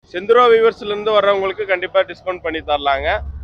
செந்துருவா வியூவர்ஸ்ல இருந்து வர்றவங்களுக்கு கண்டிப்பா டிஸ்கவுண்ட் பண்ணி தரலாங்க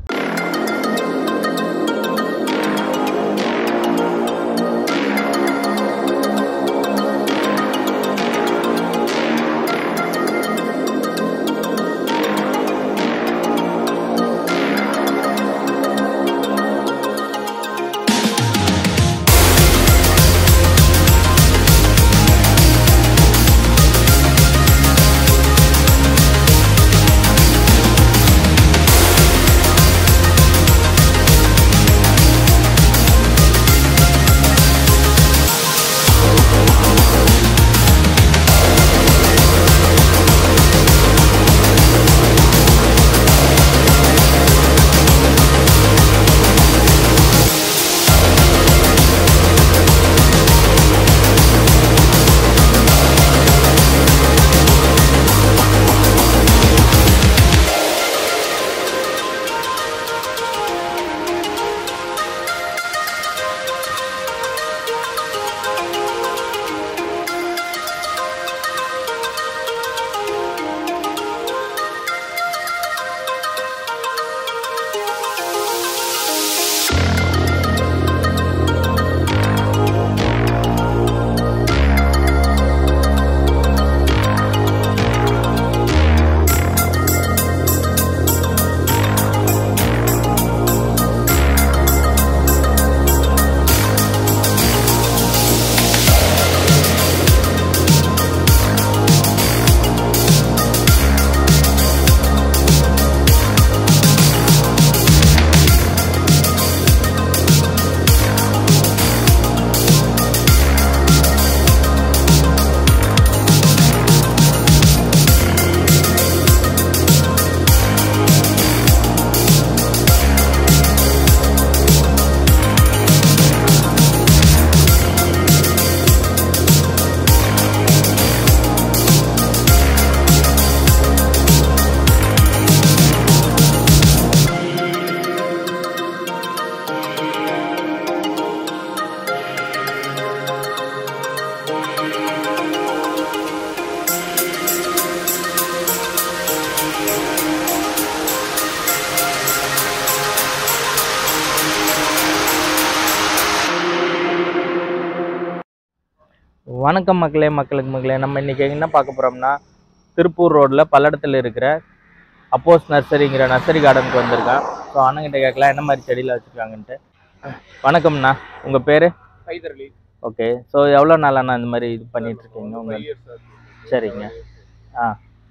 வணக்கம் மக்களே மக்களுக்கு மக்களே நம்ம இன்னைக்கு என்ன பார்க்க போறோம்னா திருப்பூர் ரோட்டில் பல்லடத்தில் இருக்கிற அப்போஸ் நர்சரிங்கிற நர்சரி கார்டனுக்கு வந்திருக்கேன் ஸோ அண்ணங்கிட்ட கேட்கலாம் என்ன மாதிரி செடியில் வச்சுருக்காங்கன்ட்டு வணக்கம்ண்ணா உங்கள் பேர் ஹைதர்லி ஓகே ஸோ எவ்வளோ நாளாண்ணா இந்த மாதிரி இது பண்ணிட்டு இருக்கீங்க உங்கள் சரிங்க ஆ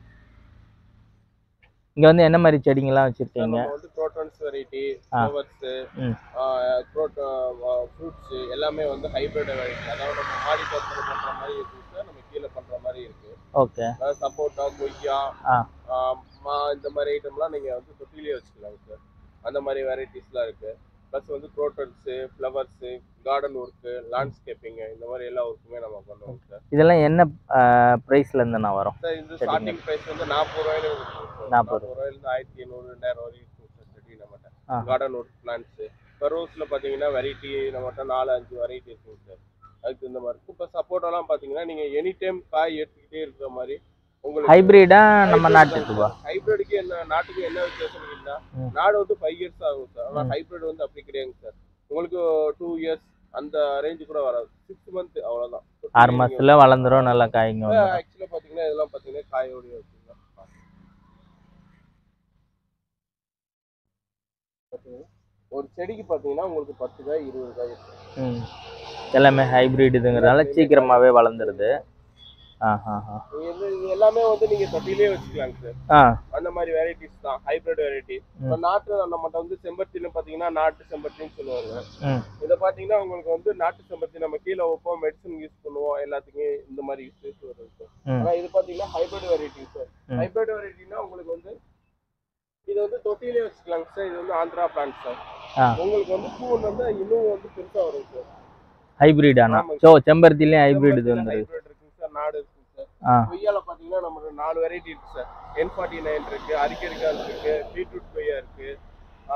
இங்கே வந்து என்ன மாதிரி செடிங்கெல்லாம் வச்சுருக்கீங்க நம்ம வந்து ப்ரோட்டான்ஸ் வெரைட்டி ஆ. ஃப்ளவர்ஸ் ம் ஃப்ரூட்ஸ் எல்லாமே வந்து ஹைபிரிட் வெரைட்டி அதாவது நம்ம மாடி தோட்டத்தில் பண்ற மாதிரி இருக்கு சார் நம்ம கீழே பண்ற மாதிரி இருக்கு ஓகே அதாவது சப்போட்டா கொய்யா ஆ. ஆ, மா இந்த மாதிரி ஐட்டம்லாம் நீங்க வந்து தொட்டிலே வச்சுக்கலாம் சார் அந்த மாதிரி வெரைட்டிஸ்லாம் இருக்கு ப்ளஸ் வந்து crotons flowers garden work landscaping இந்த மாதிரி எல்லா ஒர்க்குமே நம்ம பண்ணுவோம் சார் இதெல்லாம் என்ன ப்ரைஸ்லேருந்து நான் வரும் சார் இந்த சரிங்க. ஸ்டார்டிங் ப்ரைஸ் வந்து நாற்பது ரூபாயில இருக்கு சார் நாற்பது நாற்பது ரூபாயிலிருந்து ஆயிரத்தி எண்ணூறு ரெண்டாயிரம் வரைக்கும் இருக்கும் சார் செடி நம்மகிட்ட ஆ. கார்டன் ஒர்க் பிளான்ட்ஸு இப்போ ரோஸில் பார்த்தீங்கன்னா வெரைட்டி நம்மகிட்ட நாலு அஞ்சு வெரைட்டி இருக்குங்க சார் அதுக்கு இந்த மாதிரி இருக்கும் இப்போ சப்போட்டாலாம் பார்த்தீங்கன்னா நீங்கள் எனி டைம் காய் எடுத்துக்கிட்டே இருக்கிற மாதிரி உங்களுக்கு ஹைப்ரிடா நம்ம நாட்டுக்குவா ஹைபிரிடுக்கு என்ன நாட்டுக்கு என்ன வித்தியாசம் இருக்குன்னா ம். நாடு வந்து ஃபைவ் இயர்ஸ் ஆகும் சார் ஆனால் ம். ஹைபிரிட் வந்து அப்படி கிடையாதுங்க சார் உங்களுக்கு டூ இயர்ஸ் அந்த ரேஞ்சு கூட வராது சிக்ஸ் மந்த் அவ்வளோதான் ஆறு மாசத்துல வளர்ந்துரும் நல்லா காய்ங்க வந்துரும். ஆக்சுவலாக பார்த்தீங்கன்னா இதெல்லாம் பார்த்தீங்கன்னா காயோடைய வச்சுக்கலாம் பார்த்தீங்கன்னா ஒரு செடிக்கு பார்த்தீங்கன்னா உங்களுக்கு பத்து காய் இருபது காய் இருக்கும் ம் எல்லாமே ஹைபிரிட் இதுங்கிறதால சீக்கிரமாவே வளர்ந்துருது ஆ ஆ ஆ நீங்க இது இது எல்லாமே வந்து நீங்க தொட்டிலே வச்சுக்கலாங்க சார் ஆ அந்த மாதிரி வெரைட்டிஸ் தான் ஹைபிரிட் வெரைட்டி இப்போ நாட்டு நம்மகிட்ட வந்து செம்பருத்தின்னு பார்த்தீங்கன்னா நாட்டு செம்பருத்தின்னு சொல்லுவாங்க ம் இதை பார்த்தீங்கன்னா உங்களுக்கு வந்து நாட்டு செம்பருத்தி நம்ம கீழே வைப்போம் மெடிசன் யூஸ் பண்ணுவோம் எல்லாத்துக்கும் இந்த மாதிரி யூஸ் வருது சார் ம் ஆனால் இது பார்த்தீங்கன்னா ஹைபிரிட் வெரைட்டி சார் ம். ஹைபிரிட் வெரைட்டினா உங்களுக்கு வந்து இது வந்து தொட்டிலே வச்சுக்கலாங்க சார் இது வந்து ஆந்திரா பிளான்ட் சார் ஆ உங்களுக்கு வந்து பூ வந்து இன்னும் வந்து பெருசா வரும் சார் ஹைபிரிட் ஆனா ஆமாங்க. ஸோ செம்பருத்திலையும் ஹைபிரிட் இது வந்துருது ஹைபிரிட் இருக்குங்க சார் நாடு இருக்குங்க சார் ஆ கொய்யால பாத்தீங்கன்னா நமக்கு நாலு வெரைட்டி இருக்கு சார் என் ஃபார்ட்டி நைன் இருக்கு அரிக்கரிக்கால் இருக்கு பீட்ரூட் கொய்யா இருக்கு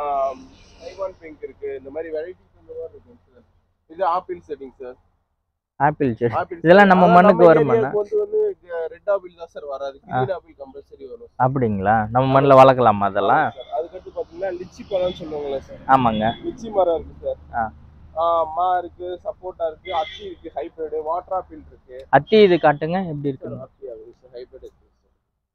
ஐவான் பிங்க் இருக்கு இந்த மாதிரி வெரைட்டிஸ் இந்த மாதிரி இருக்குங்க சார் இது ஆப்பிள் செட்டிங் சார் ஆப்பிள் செடி ஆப்பிள் இதெல்லாம் நம்ம அதான் மண்ணுக்கு நம்ம வருமாண்ணா? ஏரியாவுக்கு வந்து வந்து ரெட் ஆப்பிள் தான் சார் வராது கிரீன் ஆப்பிள் கம்பல்சரி வரும் அப்படிங்களா நம்ம மண்ணில் வளர்க்கலாமா அதெல்லாம் ஆமா சார். அதுக்கடுத்து பாத்தீங்கன்னா லிச்சி பழம்னு சொல்லுவாங்களே சார் ஆமாங்க லிச்சி மரம் இருக்கு சார் ஆ. ஆ, மா இருக்கு சப்போட்டா இருக்கு அத்தி இருக்கு ஹைபிரிட் வாட்டர் ஆப்பிள் இருக்கு அத்தி இது காட்டுங்க எப்படி இருக்குங்க அத்தி ஆப்பிள் சார் ஹைபிரிட் இருக்கு சார்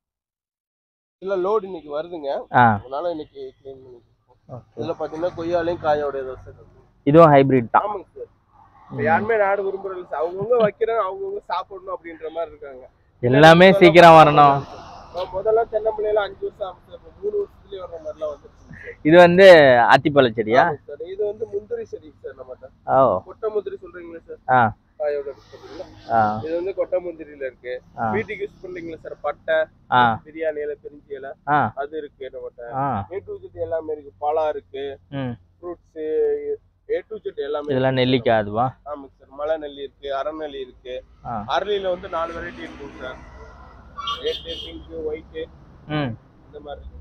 இல்ல லோடு இன்னைக்கு வருதுங்க ஆ அதனால இன்னைக்கு க்ளீன் பண்ணி இதுல பாத்தீங்கன்னா கொய்யாலையும் காயோடைய தான் சார் இருக்கு. இதுவும் ஹைபிரிட் தான் ஆமாங்க சார் இப்ப யாருமே நாடு விரும்புறது சார் அவங்கவுங்க வைக்கிறேன் அவங்கவுங்க சாப்பிடணும் அப்படின்ற மாதிரி இருக்காங்க எல்லாமே சீக்கிரம் வரணும் ஆ, முதல்ல தென்னம்பிள்ளையில அஞ்சு வருஷம் ஆகும் சார் இப்ப மூணு வருஷத்துலயே வர்ற மாதிரிலாம் வந்துருச்சு சார் இது வந்து அத்திப்பழ செடியா ஆமாங்க சார் இது வந்து முந்திரி செடி சார் நம்மகிட்ட ஓ கொட்டை முந்திரி சொல்றீங்களா சார் ஆ. காயோட சொல்றீங்களா ஆ இது வந்து கொட்டை முந்திரியில இருக்கு ஆ. வீட்டுக்கு யூஸ் பண்றீங்களா சார் பட்டை ஆ பிரியாணி இலை பிரிஞ்சி இலை ஆ அது இருக்கு நம்மகிட்ட ஆ ஏ டு ஜெட் எல்லாமே இருக்கு பழம் இருக்கு ம் ஃப்ரூட்ஸ் ஏ டு ஜெட் எல்லாமே இதெல்லாம் இருக்கு. நெல்லிக்காய் அதுவா ஆமாங்க சார் மலை நெல்லி இருக்கு அரைநெல்லி இருக்கு ஆ. அரளியில வந்து நாலு வெரைட்டி இருக்குங்க சார் ரெட் பிங்க் ஒயிட் ம் இந்த மாதிரி இருக்கு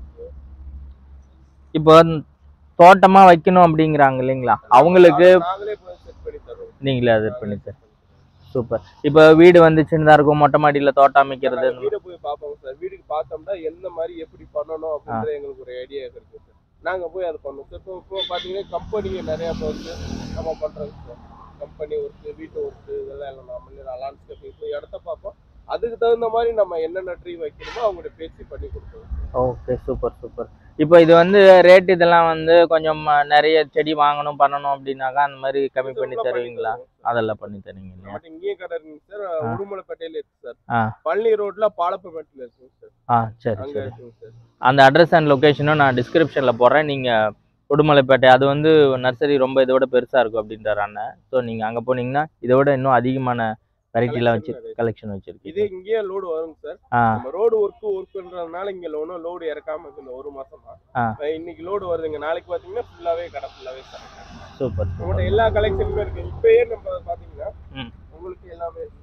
இப்போ தோட்டமா வைக்கணும் அப்படிங்கிறாங்க இல்லைங்களா அவங்களுக்கு நாங்களே போய் செட் பண்ணி தரோம் நீங்களே அது பண்ணி தர சூப்பர் இப்போ வீடு வந்து சின்னதா இருக்கும் மொட்டை மாடியில தோட்டம் அமைக்கிறது நாங்க வீட போய் பார்ப்போம் சார் வீட்டுக்கு பார்த்தோம்னா எந்த மாதிரி எப்படி பண்ணணும் அப்படின்ற எங்களுக்கு ஒரு ஐடியா இருக்கு சார் நாங்க போய் அதை பண்ணுவோம் சார் இப்போ இப்போ பாத்தீங்கன்னா கம்பெனிங்க நிறைய இப்போ வந்து நம்ம பண்றோம் சார் கம்பெனி ஒர்க்கு வீட்டு ஒர்க்கு இதெல்லாம் எல்லாம் நம்ம லான்ஸ்கேப்பிங் இப்போ இடத்த பார்ப்போம் அதுக்கு தகுந்த மாதிரி நம்ம என்னென்ன ட்ரீ வைக்கணுமோ அவங்கள்ட்ட பேசி பண்ணி கொடுப்போம் ஓகே சூப்பர் சூப்பர் இப்போ இது வந்து ரேட் இதெல்லாம் வந்து கொஞ்சம் அஹ், நிறைய செடி வாங்கணும் பண்ணணும் அப்படின்னாக்கா அந்த மாதிரி கம்மி பண்ணி தருவீங்களா அதெல்லாம் பண்ணி தருவீங்க இல்லையா நம்மகிட்ட இங்கேயே கடை இருக்குங்க சார் உடுமலைப்பேட்டையில இருக்கு சார் ஆ. பழனி ரோட்ல பாலப்பமேட்டில் இருக்குங்க சார் ஆ சரி அங்க சரி இருக்குங்க சார் அந்த அட்ரஸ் அண்ட் லொக்கேஷனும் நான் டிஸ்கிரிப்ஷனில் போடுறேன் நீங்கள் உடுமலைப்பேட்டை அது வந்து நர்சரி ரொம்ப இதோட பெருசாக இருக்கும் அப்படின்றாரு அண்ணன் ஸோ நீங்கள் அங்கே போனீங்கன்னா இதோட இன்னும் அதிகமான வெரைட்டிலாம் வச்சு Collection நிறைய. கலெக்ஷன் இதே வச்சுருக்கீங்க இங்கேயே லோடு வருங்க சார் ஆ நம்ம ரோடு ஒர்க் ஒர்க்ன்றதுனால இங்க லோனும் லோடு இறக்காம இருக்கு இந்த ஒரு மாசமா ஆ. இப்ப இன்னைக்கு லோடு வருதுங்க நாளைக்கு பாத்தீங்கன்னா ஃபுல்லாவே கடை ஃபுல்லாவே சார் சூப்பர் நம்மகிட்ட எல்லா கலெக்ஷனுமே இருக்கு இப்பயே நம்ம பாத்தீங்கன்னா ம். உங்களுக்கு எல்லாமே இருக்கு.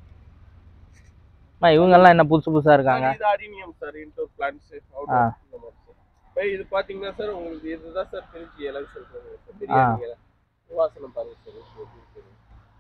அம்மா இவங்கெல்லாம் என்ன புதுசு புதுசாக இருக்காங்க இது அடினியம் சார் இன்டோர் பிளான்ஸ் ஆ. இந்த மாதிரி சார் இப்போ இது பாத்தீங்கன்னா சார் உங்களுக்கு இதுதான் சார் பிரிஞ்சு இலை சொல்றாங்க சார் பிரியாணி இலை வாசனை பாருங்க சார் இது எப்படி இருக்குன்னு.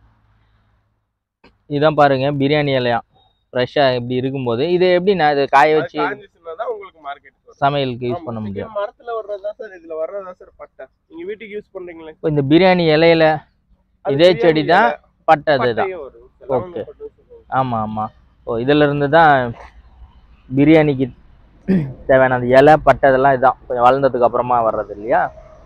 இதான் பாருங்க பிரியாணி இலையா ஃப்ரெஷ்ஷாக இப்படி இருக்கும்போது இது எப்படி நான் இது காய அது வச்சு காஞ்சிச்சுன்னா தான் உங்களுக்கு மார்க்கெட் வரும் சமையலுக்கு யூஸ் ஆமா, பண்ண முடியும் சிக்கன் மரத்துல வர்றதா சார் இதுல வர்றதா சார் பட்டை நீங்க வீட்டுக்கு யூஸ் பண்றீங்களே இப்போ இந்த பிரியாணி இலையில அது இதே பிரியாணி செடி தான் இலை, பட்டை அதுதான் பட்டையே வரும் சார். லவங்க Okay. பட்டைன்னு சொல்லுவாங்க. ஆமாம் ஆமாம் ஓ இதுல இருந்து தான் பிரியாணிக்கு தேவையான அந்த இலை பட்டை இதெல்லாம் இதான் கொஞ்சம் வளர்ந்ததுக்கு அப்புறமா வர்றது இல்லையா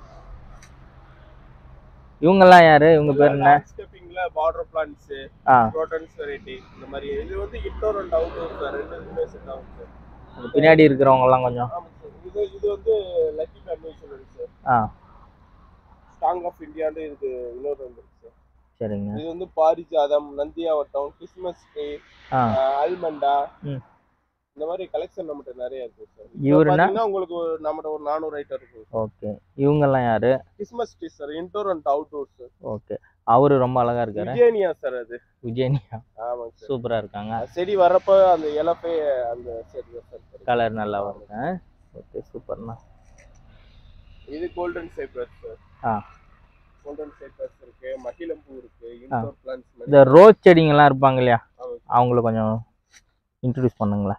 இவங்கெல்லாம் யாரு இவங்க பேர் என்ன லாண்ட்ஸ்கேப்பிங்ல பார்டர் பிளான்ட்ஸ் ஆ ப்ரோட்டன்ஸ் வெரைட்டி இந்த மாதிரி இது வந்து இன்டோர் அண்ட் அவுட்டோர் சார் ரெண்டுமே செட் ஆகும் சார் அந்த பின்னாடி இருக்கிறவங்க எல்லாம் கொஞ்சம் ஆமா சார் இது இது வந்து லக்கி ஃபேமிலி சொல்லுங்க சார் ஆ ஸ்ட்ராங் ஆஃப் இந்தியான்னு இதுக்கு இன்னொரு வந்து சார் சரிங்க இது வந்து பாரிஜாதம் நந்தியாவட்டம் கிறிஸ்மஸ் ட்ரீ ஆ அல்மண்டா ம். இந்த மாதிரி கலெக்ஷன் நம்மகிட்ட நிறைய இருக்கு சார் இவருன்னா? பாத்தீங்கன்னா உங்களுக்கு ஒரு நம்மகிட்ட ஒரு நானூறு ஐட்டம் இருக்கும் ஓகே இவங்கெல்லாம் யாரு Christmas tree sir indoor and outdoor sir okay அவரு ரொம்ப அழகா இருக்காரு விஜயனியா சார் அது விஜயனியா ஆமாங்க சார் சூப்பரா இருக்காங்க செடி வர்றப்ப அந்த இலப்பே அந்த செடி தான் சார் கிடைக்கும். கலர் நல்லா வருங்க ஓகே சூப்பர்ண்ணா இது கோல்டன் சைப்ரஸ் சார் ஆ கோல்டன் சைப்ரஸ் இருக்கு மகிழம்பூ இருக்கு இன்டோர் பிளான்ட்ஸ் இந்த ரோஸ் செடிங்கெல்லாம் இருப்பாங்க இல்லையா ஆமாங்க. அவங்கள கொஞ்சம் இன்ட்ரடியூஸ் பண்ணுங்களேன்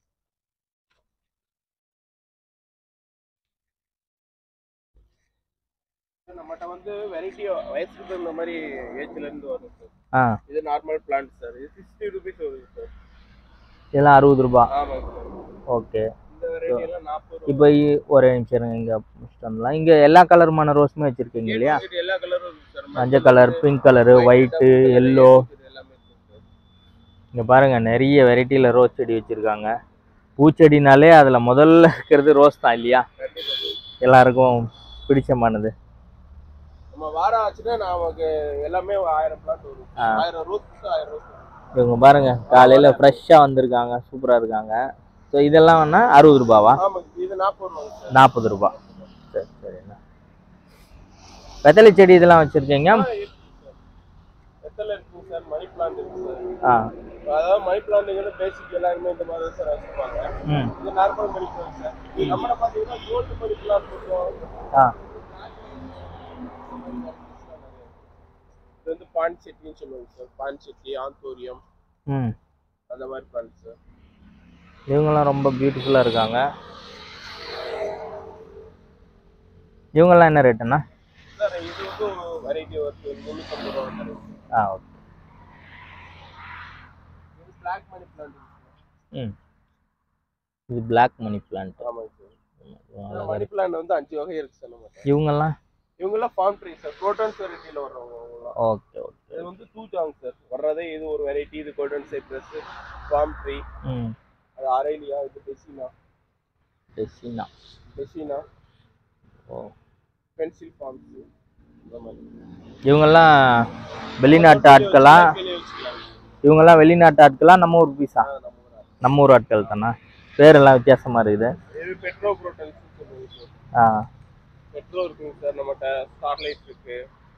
நம்மகிட்ட வந்து வெரைட்டி வயசுக்கு தகுந்த மாதிரி ஏஜ்ல இருந்து வரும் சார் ஆ இது நார்மல் பிளான்ட் சார் இது சிக்ஸ்டி ருபீஸ் வருது சார் இதெல்லாம் அறுபது ரூபா ஆமாங்க சார் ஓகே இந்த வெரைட்டி எல்லாம் நாற்பது ரூபா இப்போ இ- ஒரே நிமிஷம் இருங்க இங்கே முடிச்சுட்டு வந்துடலாம் இங்கே எல்லா கலருமான ரோஸுமே வச்சுருக்கீங்க இல்லையா இது எல்லா கலரும் இருக்கு சார் மஞ்சள் colour pink colour white yellow எல்லாமே இருக்கு சார் இங்கே பாருங்கள் நிறைய வெரைட்டியில் ரோஸ் செடி வச்சுருக்காங்க பூச்செடினாலே அதில் முதல்ல இருக்கிறது ரோஸ் தான் இல்லையா கண்டிப்பா சார். எல்லாருக்கும் பிடிச்சமானது நம்ம வாரம் ஆச்சுன்னா நமக்கு எல்லாமே ஆயிரம் பிளான்ட் வரும் ஆ. ஆயிரம் ரோஸ் ஆயிரம் ரோஸ் இவங்க பாருங்க காலையில் ஃப்ரெஷ்ஷாக வந்திருக்காங்க சூப்பராக இருக்காங்க ஸோ இதெல்லாம் வேணா அறுபது ரூபாவா ஆமாங்க இது நாற்பது ரூபாங்க சார் நாற்பது ரூபா சரி சரிண்ணா வெத்தலை செடி இதெல்லாம் வச்சுருக்கீங்க ஆ, இருக்கு சார். வெத்தலை இருக்குங்க சார் மணி பிளான்ட் இருக்கு சார் ஆ அதாவது மணி பிளான்ட்டுங்கிறது பேசிக் எல்லாருமே இந்த மாதிரி தான் சார் வச்சிருப்பாங்க ம் இது நார்மல் மணி பிளான்ட் சார் நம்மள பார்த்தீங்கன்னா கோல்டு மணி பிளான்ட் இருக்கும் ஆ இது வந்து பான் செட்டின்னு சொல்லுவாங்க சார் பான் செட்டி ஆந்தோரியம் ம் அந்த மாதிரி பிளான்ட் சார் இவங்கெல்லாம் ரொம்ப பியூட்டிஃபுல்லாக இருக்காங்க இவங்கெல்லாம் என்ன ரேட்டுண்ணா சார் இது வந்து வெரைட்டி வருது முந்நூற்றம்பது ரூபா தருது ஆ ஓகே இது பிளாக் மணி பிளான்ட் ம் இது பிளாக் மணி பிளான்ட் ஆமாங்க சார் மணி பிளான்ட் வந்து அஞ்சு வகை இருக்கு சார் நம்ம இவங்கெல்லாம் இவங்கெல்லாம் ஃபார்ம் ட்ரீ சார் ப்ரோட்டான்ஸ் வெரைட்டியில் வர்றவங்க அவங்கலாம் ஓகே ஓகே இது வந்து தூஜாங் சார் வர்றதே இது ஒரு வெரைட்டி இது கோல்டன் சைப்ரஸ் ஃபார்ம் ட்ரீ ம் அது அரேலியா இது டெசினா டெசினா டெசினா ஓ பென்சில் ஃபார்ம்ஸ் இந்த மாதிரி இவங்கெல்லாம் வெளிநாட்டு ஆட்களா கீழே வச்சுக்கலாம். இவங்கெல்லாம் வெளிநாட்டு ஆட்களா நம்ம ஊர் பீஸா ஆ, நம்ம ஊர் ஆள். நம்ம ஊர் ஆட்கள் தானே பேரெல்லாம் வித்தியாசமா இருக்குது இது பெட்ரோ ப்ரோட்டன்ஸ் சொல்லுவாங்க சார் ஆ பெட்ரோ இருக்குங்க சார் நம்மகிட்ட ஸ்டார்லைட் இருக்கு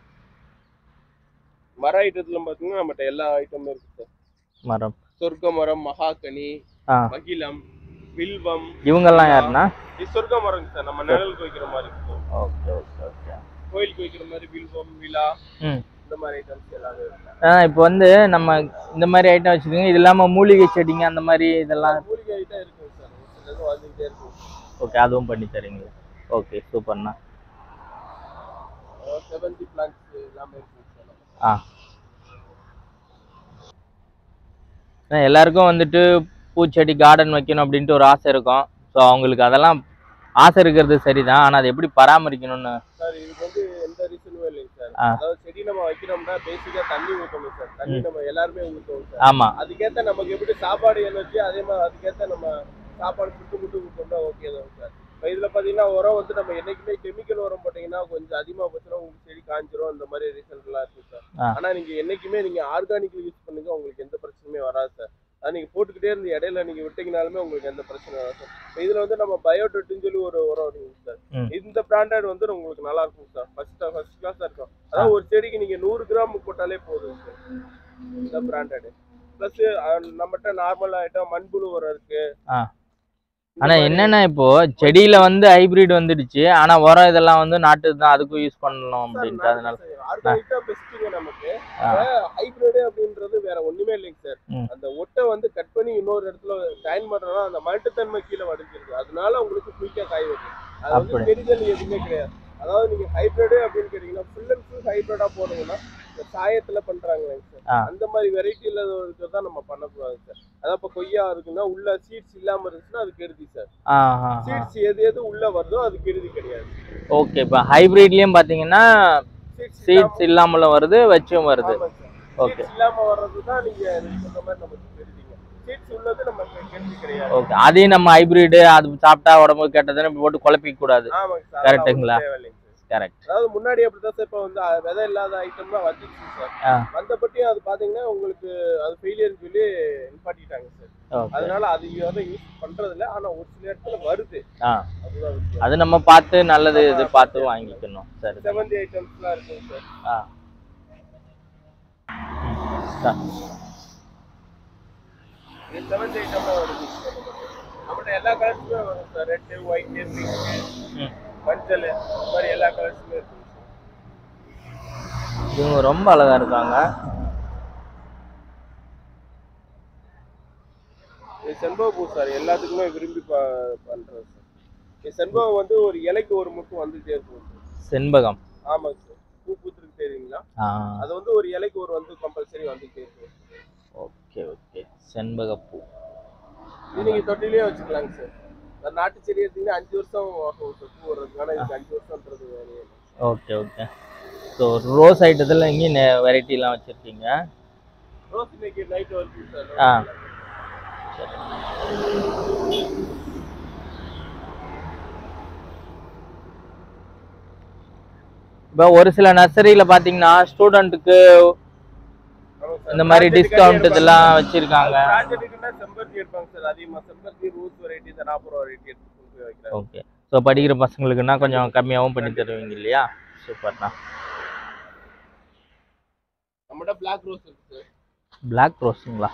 மர ஐட்டத்துல பார்த்தீங்கன்னா நம்மகிட்ட எல்லா ஐட்டமும் இருக்கு சார் மரம் சொர்க்க மரம் மகாகனி ஆ மகிழம் வில்வம் இவங்கெல்லாம் யாருன்னா இது சொர்க்க மரங்க சார் நம்ம நிழலுக்கு வைக்கிற மாதிரி இருக்கும் ஓகே ஓகே ஓகே கோயிலுக்கு வைக்கிற மாதிரி வில்வம் விழா ம் இந்த மாதிரி ஐட்டம்ஸ் எல்லாமே இருக்கு ஆ இப்போ வந்து நம்ம இந்த மாதிரி ஐட்டம் வச்சுக்கோங்க இது இல்லாமல் மூலிகை செடிங்க அந்த மாதிரி இதெல்லாம் மூலிகை ஐட்டம் இருக்குங்க சார் ஒரு சிலது வந்துகிட்டே இருக்கும் ஓகே அதுவும் பண்ணி தரீங்களா ஓகே சூப்பர்ண்ணா செவன்டி பிளான்ஸ் எல்லாமே இருக்குங்க சார் நம்ம ஆ ஆ, எல்லாருக்கும் வந்துட்டு பூச்செடி கார்டன் வைக்கணும் அப்படின்ட்டு ஒரு ஆசை இருக்கும் ஸோ அவங்களுக்கு அதெல்லாம் ஆசை இருக்கிறது சரிதான் ஆனால் அதை எப்படி பராமரிக்கணும்னு சார் இதுக்கு வந்து எந்த ரீசனுமே இல்லைங்க சார் ஆ. அதாவது செடி நம்ம வைக்கிறோம்னா பேசிக்கா தண்ணி ஊற்றணும் சார் தண்ணி நம்ம எல்லாருமே ஊற்றுவோம் சார் ஆமாம் அதுக்கேத்த நமக்கு எப்படி சாப்பாடு எனர்ஜி அதே மாதிரி அதுக்கேத்த நம்ம சாப்பாடு ஃபுட்டு முட்டு கொடுத்தோம்னா ஓகே தான் சார் இப்போ இதில் பார்த்தீங்கன்னா உரம் வந்து நம்ம என்னைக்குமே கெமிக்கல் உரம் போட்டிங்கன்னா கொஞ்சம் அதிகமாக போச்சுன்னா உங்களுக்கு செடி காஞ்சிரும் அந்த மாதிரி ரிசல்ட்லாம் இருக்கு சார் ஆ. ஆனால் நீங்கள் என்னைக்குமே நீங்கள் ஆர்கானிக் யூஸ் பண்ணுங்க உங்களுக்கு எந்த பிரச்சனையுமே வராது சார் அது நீங்கள் போட்டுக்கிட்டே இருந்து இடையில நீங்கள் விட்டீங்கனாலுமே உங்களுக்கு எந்த பிரச்சனையும் வராது சார் இப்போ இதில் வந்து நம்ம பயோடெட்டுன்னு சொல்லி ஒரு உரம் இருக்குங்க சார் ம். இந்த பிராண்டட் வந்து உங்களுக்கு நல்லா இருக்கும் சார் ஃபர்ஸ்ட் ஃபர்ஸ்ட் கிளாஸாக இருக்கும் அதாவது ஒரு செடிக்கு நீங்கள் நூறு கிராம் போட்டாலே போதும் சார் இந்த பிராண்டட் ப்ளஸ் நம்மகிட்ட நார்மல் ஐட்டம் மண்புழு உரம் இருக்கு ஆ. இந்த ஆனால் மாதிரி- என்னென்னா இப்போ செடியில் வந்து ஹைபிரிட் வந்துடுச்சு ஆனால் உரம் இதெல்லாம் வந்து நாட்டு தான் அதுக்கும் யூஸ் பண்ணணும் சார், அப்படின்ட்டு நாட்டு அதனால சார், organic தான் பெஸ்ட்டுங்க நமக்கு ஆ. ஹைபிரிட் அப்படின்றது வேற ஒண்ணுமே இல்லைங்க சார் ம். அந்த ஒட்டை வந்து கட் பண்ணி இன்னொரு இடத்துல ஜாயின் பண்றோம்னா அந்த மல்ட்டுத்தன்மை கீழே வடிஞ்சிருக்கு அதனால உங்களுக்கு குயிக்கா காய் வருது அது வந்து அப்படி. கெமிக்கல் எதுவுமே கிடையாது அதாவது நீங்க ஹைபிரிட் அப்படின்னு கேட்டீங்கன்னா ஃபுல் அண்ட் ஃபுல் ஹைபிரிடா போனீங்கன்னா இந்த சாயத்துல பண்றாங்க சார் ஆ. அந்த மாதிரி வெரைட்டில தான் நம்ம பண்ணக்கூடாது சார் அதான் இப்ப கொய்யா இருக்குன்னா உள்ள சீட்ஸ் இல்லாம இருந்துச்சுன்னா அது கெடுதி சார் ஆ ஆ சீட்ஸ் எது எது உள்ள வருதோ அது கெடுதி கிடையாது ஓகே இப்போ ஹைபிரிட்லேயும் பார்த்தீங்கன்னா சீட்ஸ் சீட்ஸ் இல்லாமலும் வருது வச்சும் வருது Okay. சீட்ஸ் இல்லாம வர்றது தான் நீங்க நீங்க சொன்ன மாதிரி நமக்கு கெடுதிங்க சீட்ஸ் உள்ளது நமக்கு கெடுதி கிடையாது ஓகே அதையும் நம்ம ஹைபிரிடு அது சாப்பிட்டா உடம்பு கெட்டதுன்னு போட்டு குழப்பிக்க கூடாது ஆமாங்க சார் Correct-ங்களா? அதெல்லாம் ஒண்ணும் தேவையில்லைங்க சார். கரெக்ட் அதாவது முன்னாடி அப்படிதான் சார் இப்போ வந்து அஹ், விதை இல்லாத ஐட்டம்லாம் வந்துச்சு சார் ஆ. வந்தபட்டியும் அது பாத்தீங்கன்னா உங்களுக்கு அது ஃபெயிலியர்னு சொல்லி நிப்பாட்டிட்டாங்க சார் ஓகே அதனால அது யாரும் யூஸ் பண்றது இல்ல ஆனா ஒரு சில இடத்துல வருது ஆ அதுதான் விஷயம் அது நம்ம பார்த்து நல்லது இது பார்த்து வாங்கிக்கணும் சரி சரி. செவன்டி ஐட்டம்ஸ்லாம் இருக்குங்க சார் ஆ சார் இது செவன்டி ஐட்டம்லாம் வருது சார் நம்மகிட்ட எல்லா கலர்ஸுமே வரும் சார் ரெட்டு ஒயிட்டு பிங்க்கு ம் மஞ்சள் இந்த மாதிரி எல்லா கலர்ஸுமே இருக்குங்க சார் இவங்க ரொம்ப அழகா இருக்காங்க இது செண்பக பூ சார் எல்லாத்துக்குமே விரும்பி ப பண்றது சார் இது செண்பகம் வந்து ஒரு இலைக்கு ஒரு முட்டும் வந்துட்டே இருக்கும் சார் செண்பகம் ஆமாங்க சார் பூ பூத்துருக்கு தெரியுங்களா ஆ அது வந்து ஒரு இலைக்கு ஒரு வந்து கம்பல்சரி வந்துட்டே இருக்கும் ஓகே ஓகே செண்பகப்பூ இது நீங்க தொட்டிலே வச்சுக்கலாங்க சார் இந்த நாட்டு செடி எடுத்தீங்கன்னா அஞ்சு வருஷம் ஆகும் சார் பூ வர்றதுக்கு ஆனால் இதுக்கு அஞ்சு வருஷம்ன்றது வேலையே இல்லை. ஓகே ஓகே ஸோ ரோஸ் ஐட்டத்தில் இங்கேயும் வெரைட்டிலாம் வச்சுருக்கீங்க ரோஸ் இன்னைக்கு நைட் வருது சார் ஆ இப்போ ஒரு சில நர்சரியில் பார்த்தீங்கன்னா ஸ்டூடெண்ட்டுக்கு ஆமாங்க சார். இந்த மாதிரி Project டிஸ்கவுண்ட் கட்டி இதெல்லாம் வச்சுருக்காங்க ப்ராஜெக்ட்டுக்குன்னா செம்பருத்தி எடுப்பாங்க சார் அதிகமாக செம்பருத்தி ரோஸ் வெரைட்டி இந்த நாற்பது வெரைட்டி எடுத்து கொண்டு போய் வைக்கிறாங்க ஓகே ஸோ படிக்கிற பசங்களுக்குன்னா கொஞ்சம் கம்மியாகவும் பண்ணி தருவீங்க இல்லையா சூப்பர்ண்ணா நம்மகிட்ட பிளாக் ரோஸ் இருக்கு சார் பிளாக் ரோஸுங்களா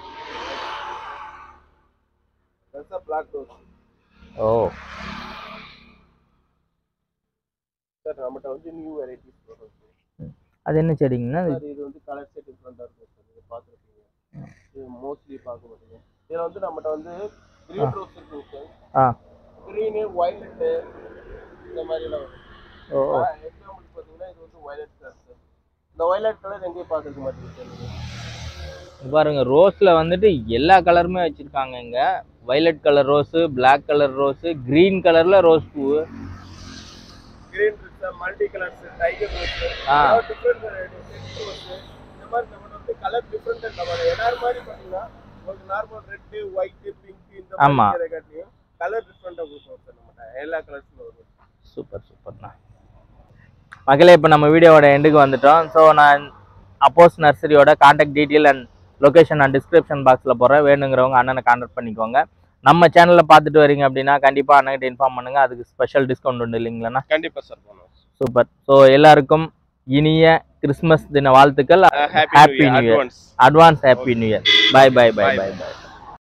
பெருசாக பிளாக் ரோஸ் ஓ சார் நம்மகிட்ட வந்து நியூ வெரைட்டிஸ் வரும் சார் அது என்ன செடிங்கண்ணா இது சார் இது வந்து கலர்ஸே டிஃப்ரெண்டாக இருக்கும் சார் நீங்கள் பார்த்துருப்பீங்க இது மோஸ்ட்லி பார்க்க மாட்டீங்க இதில் வந்து நம்மகிட்ட வந்து க்ரீன் ரோஸ் இருக்குங்க சார் ஆ க்ரீனு வயலட்டு இந்த மாதிரிலாம் வரும் ஓ ஓ. எக்ஸாம்பிளுக்கு பார்த்தீங்கன்னா இது வந்து வயலட் கலர் சார் இந்த வயலட் கலர் எங்கேயும் பார்த்துருக்க மாட்டீங்க சார் நீங்கள் இங்க பாருங்க ரோஸ்ல வந்துட்டு எல்லா கலருமே வச்சிருக்காங்க இங்க violet colour rose Black colour rose green கலர்ல ரோஸ் பூ green rose multi colours tiger rose ஆ. டிஃப்ரெண்ட் ரோஸ் இந்த மாதிரி நம்ம வந்து கலர் டிஃப்ரெண்ட் நம்ம எல்லாரும் மாதிரி பார்த்தீங்கன்னா உங்களுக்கு நார்மல் ரெட்டு ஒயிட்டு பிங்க் இந்த ஆமா. மாதிரி காட்டியும் கலர் டிஃப்ரெண்டாக கொடுப்போம் சார் நம்மகிட்ட எல்லா கலர்ஸும் வரும் சூப்பர் சூப்பர்ண்ணா மக்களே இப்போ நம்ம வீடியோவோட எண்டுக்கு வந்துட்டோம் ஸோ நான் அப்போஸ் நர்சரியோட காண்டாக்ட் டீட்டெயில் அண்ட் லொகேஷன் நான் டிஸ்கிரிப்ஷன் பாக்ஸில் போடுறேன் வேணுங்கிறவங்க அண்ணனை கான்டாக்ட் பண்ணிக்கோங்க நம்ம சேனலில் பார்த்துட்டு வரீங்க அப்படின்னா கண்டிப்பாக அண்ணன்கிட்ட இன்ஃபார்ம் பண்ணுங்கள் அதுக்கு ஸ்பெஷல் டிஸ்கவுண்ட் உண்டு இல்லைங்களாண்ணா கண்டிப்பாக சார் பண்ணுவோம் சூப்பர் ஸோ எல்லாருக்கும் இனிய கிறிஸ்மஸ் தின வாழ்த்துக்கள் happy Happy new New Year. Year advance advance happy new year bye bye bye Bye. Bye by